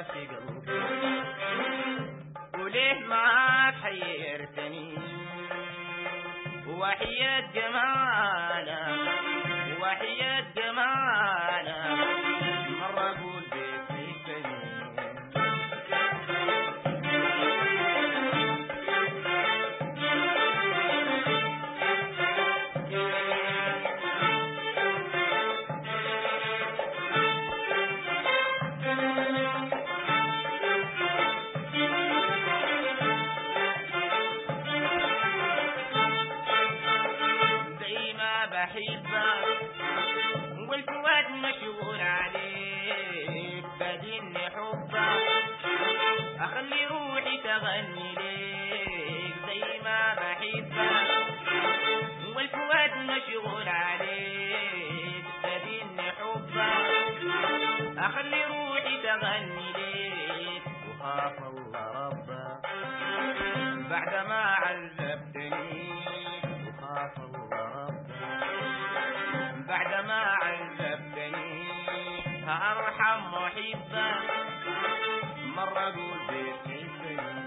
في قلبي وليه ما تحيرتني وحياة جمالك وحياة جمالك مرة أقول بيتني زي ما بحبك والفؤاد مشغول عليك بدين حبك اخلي روحي تغني ليك زي ما بحبك والفؤاد مشغول عليك بدين حبك اخلي روحي تغني ليك وخاف الله ربك بعدما عذبتني وخاف الله ربك بعدما عذبتني أرحم محبا مرة أقول بتحبني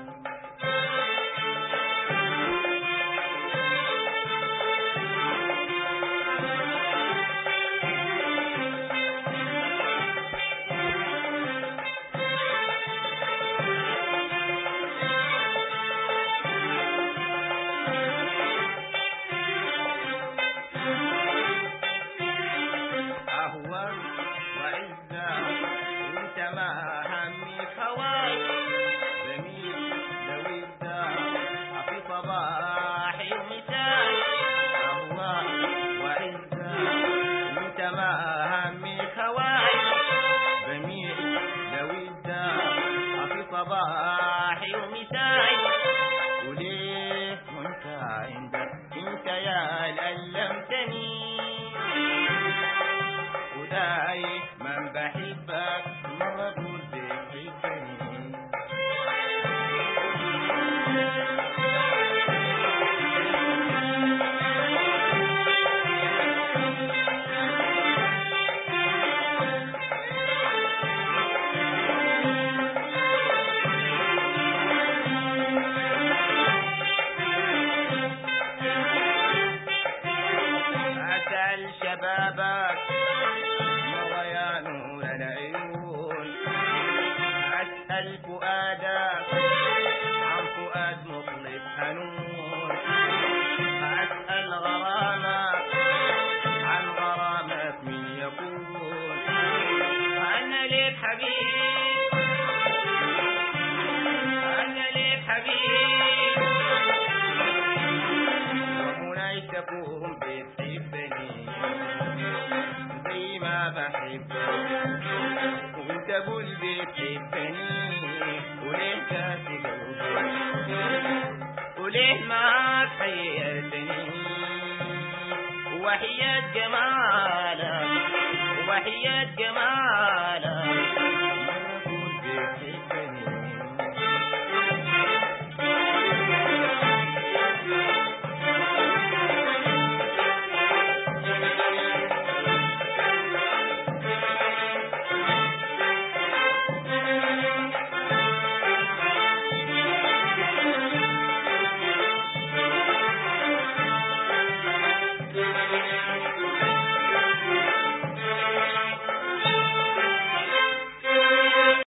أهوى وعزة وانت ما همي خواي جميل لو انت في صباحي ومساء أهوى وعزة وانت ما همي خواي جميل لو انت في صباحي ومساء وليه وانت عندك انت يا لألمتني وداي من بحبك مرة تقول بتحبني أسأل شبابك مضى يا نور العيون أسأل فؤادك عن فؤاد مطلب حنون أسأل غرامك عن غرامك من يكون أنا ليك حبيب أنا ليك حبيب ومناي تكون بتحبني زي ما بحبك وتقول بتحبني وليه كاسي قلبي وليه ما تحيرتني وحياة جمالك وحياة جمالك